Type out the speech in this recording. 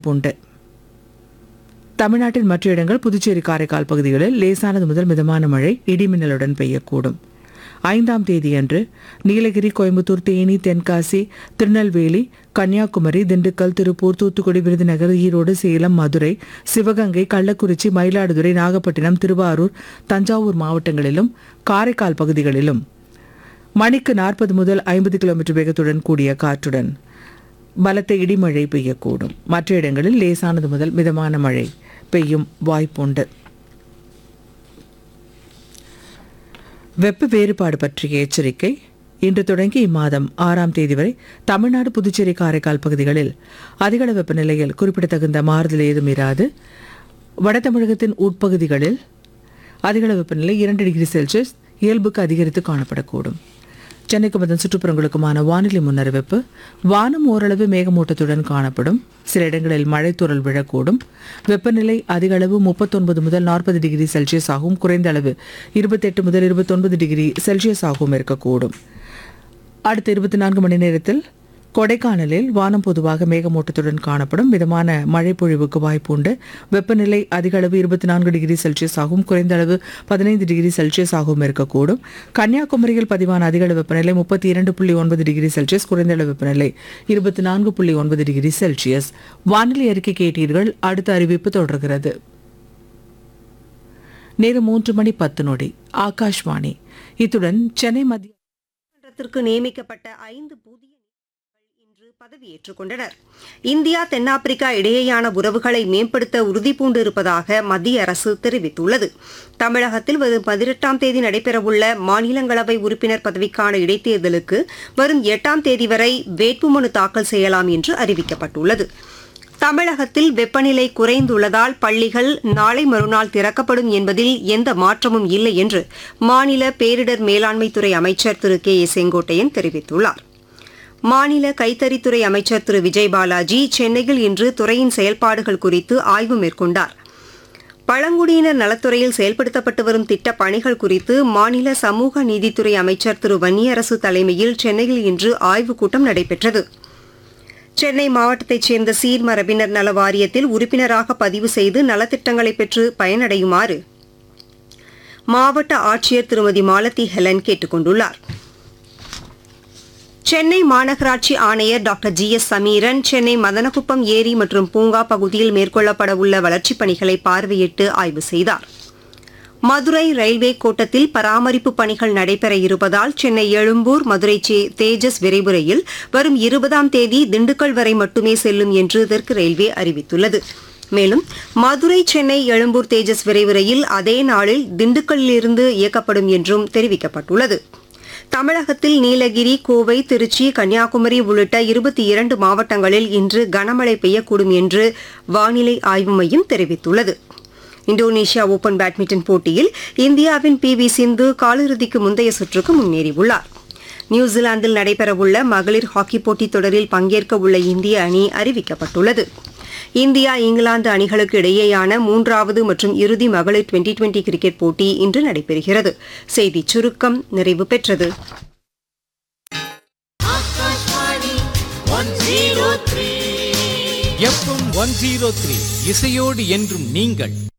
உண்டு தமிழ்நாட்டின் மற்ற இடங்கள் புதுச்சேரி காரைக்கால் பகுதிகளில் லேசானது முதல் மிதமான மழை இடிமின்னலுடன் பெய்யக்கூடும் ஐந்தாம் தேதியன்று நீலகிரி கோயம்புத்தூர் தேனி தென்காசி திருநெல்வேலி கன்னியாகுமரி திண்டுக்கல் திருப்பூர் தூத்துக்குடி விருதுநகர் ஈரோடு சேலம் மதுரை சிவகங்கை கள்ளக்குறிச்சி மயிலாடுதுறை நாகப்பட்டினம் திருவாரூர் தஞ்சாவூர் மாவட்டங்களிலும் காரைக்கால் பகுதிகளிலும் மணிக்கு நாற்பது முதல் ஐம்பது கிலோமீட்டர் வேகத்துடன் கூடிய காற்றுடன் பலத்த இடிமழை பெய்யக்கூடும் மற்ற இடங்களில் லேசானது முதல் மிதமான மழை பெய்யும் வாய்ப்புண்டு வெப்ப வேறுபாடு பற்றிய எச்சரிக்கை இன்று தொடங்கி இம்மாதம் ஆறாம் தேதி வரை தமிழ்நாடு புதுச்சேரி காரைக்கால் பகுதிகளில் அதிகள வெப்பநிலையில் குறிப்பிடத்தகுந்த மாறுதல் ஏதும் இராது வட தமிழகத்தின் உட்பகுதிகளில் அதிகள வெப்பநிலை இரண்டு டிகிரி செல்சியஸ் இயல்புக்கு அதிகரித்து காணப்படக்கூடும் சென்னைக்கும் அதன் சுற்றுப்புறங்களுக்குமான வானிலை முன்னறிவிப்பு வானம் ஓரளவு மேகமூட்டத்துடன் காணப்படும் சில இடங்களில் மழைத்தூறல் விழக்கூடும் வெப்பநிலை அதிக அளவு முப்பத்தொன்பது முதல் நாற்பது டிகிரி செல்சியஸ் ஆகவும் குறைந்த அளவு இருபத்தெட்டு முதல் இருபத்தொன்பது டிகிரி செல்சியஸ் ஆகவும் இருக்கக்கூடும் அடுத்த இருபத்தி நான்கு மணி நேரத்தில் கொடைக்கானலில் வானம் பொதுவாக மேகமூட்டத்துடன் காணப்படும் மிதமான மழை பொழிவுக்கு வாய்ப்புண்டு வெப்பநிலை அதிக அளவு இருபத்தி நான்கு டிகிரி செல்சியஸ் ஆகவும் குறைந்த அளவு பதினைந்து டிகிரி செல்சியஸ் ஆகவும் இருக்கக்கூடும் கன்னியாகுமரியில் பதிவான அதிக அளவு வெப்பநிலை முப்பத்தி இரண்டு புள்ளி ஒன்பது டிகிரி செல்சியஸ் குறைந்த அளவு வெப்பநிலை இருபத்தி நான்கு புள்ளி ஒன்பது டிகிரி செல்சியஸ் வானிலை அறிக்கை கேட்டீர்கள் அடுத்த அறிவிப்பு தொடர்கிறது நேரம் மூன்று மணி பத்து நொடி ஆகாஷ்வாணி இத்துடன் சென்னை மத்திய மன்றத்திற்கு நியமிக்கப்பட்ட ஐந்து புதிய நீதிபதிகள் இன்று பதவியேற்றுக் கொண்டனர் இந்தியா தென்னாப்பிரிக்கா இடையேயான உறவுகளை மேம்படுத்த உறுதிபூண்டிருப்பதாக மத்திய அரசு தெரிவித்துள்ளது தமிழகத்தில் வரும் பதினெட்டாம் தேதி நடைபெறவுள்ள மாநிலங்களவை உறுப்பினர் பதவிக்கான இடைத்தேர்தலுக்கு வரும் எட்டாம் தேதி வரை வேட்புமனு தாக்கல் செய்யலாம் என்று அறிவிக்கப்பட்டுள்ளது தமிழகத்தில் வெப்பநிலை குறைந்துள்ளதால் பள்ளிகள் நாளை மறுநாள் திறக்கப்படும் என்பதில் எந்த மாற்றமும் இல்லை என்று மாநில பேரிடர் மேலாண்மைத்துறை அமைச்சர் திரு கே ஏ செங்கோட்டையன் தெரிவித்துள்ளார் மாநில கைத்தறித்துறை அமைச்சர் திரு விஜய் பாலாஜி சென்னையில் இன்று துறையின் செயல்பாடுகள் குறித்து ஆய்வு மேற்கொண்டார் பழங்குடியினர் நலத்துறையில் செயல்படுத்தப்பட்டு வரும் திட்டப் பணிகள் குறித்து மாநில சமூக நீதித்துறை அமைச்சர் திரு வன்னியரசு தலைமையில் சென்னையில் இன்று ஆய்வுக் கூட்டம் நடைபெற்றது சென்னை மாவட்டத்தைச் சேர்ந்த சீர்மரபினர் நல வாரியத்தில் உறுப்பினராக பதிவு செய்து நலத்திட்டங்களை பெற்று பயனடையுமாறு மாவட்ட ஆட்சியர் திருமதி மாலதி ஹெலன் கேட்டுக் கொண்டுள்ளார் சென்னை மாநகராட்சி ஆணையர் doctor G S Sameeran Chennai Madanakuppam ஏரி மற்றும் பூங்கா பகுதியில் மேற்கொள்ளப்பட உள்ள வளர்ச்சிப் பணிகளை பார்வையிட்டு ஆய்வு செய்தார் மதுரை ரயில்வே கோட்டத்தில் பராமரிப்பு பணிகள் நடைபெற இருப்பதால் சென்னை எழும்பூர் மதுரை சே- தேஜஸ் விரைவு ரயில் வரும் இருபதாம் தேதி திண்டுக்கல் வரை மட்டுமே செல்லும் என்று தெற்கு ரயில்வே அறிவித்துள்ளது மேலும் மதுரை சென்னை எழும்பூர் தேஜஸ் விரைவு ரயில் அதே நாளில் திண்டுக்கல்லிருந்து இயக்கப்படும் என்றும் தெரிவிக்கப்பட்டுள்ளது தமிழகத்தில் நீலகிரி கோவை திருச்சி கன்னியாகுமரி உள்ளிட்ட இருபத்தி இரண்டு மாவட்டங்களில் இன்று கனமழை பெய்யக்கூடும் என்று வானிலை ஆய்வு மையம் தெரிவித்துள்ளது இந்தோனேஷியா ஓபன் பேட்மிண்டன் போட்டியில் இந்தியாவின் பி வி சிந்து காலிறுதிக்கு முந்தைய சுற்றுக்கு முன்னேறியுள்ளார் நியூசிலாந்தில் நடைபெறவுள்ள மகளிர் ஹாக்கி போட்டித் தொடரில் பங்கேற்க உள்ள இந்திய அணி அறிவிக்கப்பட்டுள்ளது இந்தியா இங்கிலாந்து அணிகளுக்கு இடையேயான மூன்றாவது மற்றும் இறுதி மகளிர் டுவெண்டி டுவெண்டி கிரிக்கெட் போட்டி இன்று நடைபெறுகிறது செய்திச் சுருக்கம் நிறைவு பெற்றது எஃப்எம் ஒன் ஜீரோ த்ரீ இசையோடு என்றும் நீங்கள்